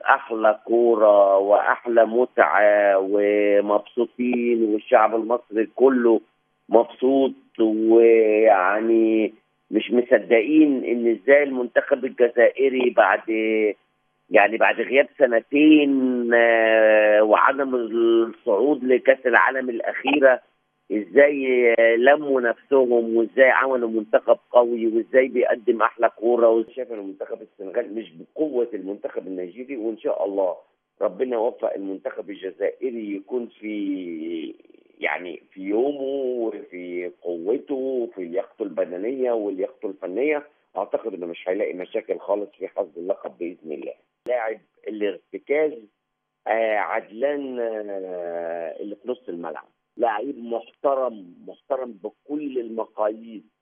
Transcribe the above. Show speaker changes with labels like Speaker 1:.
Speaker 1: احلى كوره واحلى متعه ومبسوطين والشعب المصري كله مبسوط ويعني مش مصدقين ان ازاي المنتخب الجزائري بعد يعني بعد غياب سنتين آه، وعدم الصعود لكاس العالم الاخيره ازاي لموا نفسهم وازاي عملوا منتخب قوي وازاي بيقدم احلى كوره وشايف ان منتخب السنغال مش بقوه المنتخب النيجيري وان شاء الله ربنا يوفق المنتخب الجزائري يكون في يعني في يومه وفي قوته وفي لياقته البدنيه ولياقته الفنيه اعتقد انه مش هيلاقي مشاكل خالص في حظ اللقب باذن الله. لاعب الارتكاز آه عدلان آه اللي في نص الملعب. لعيب محترم محترم بكل المقاييس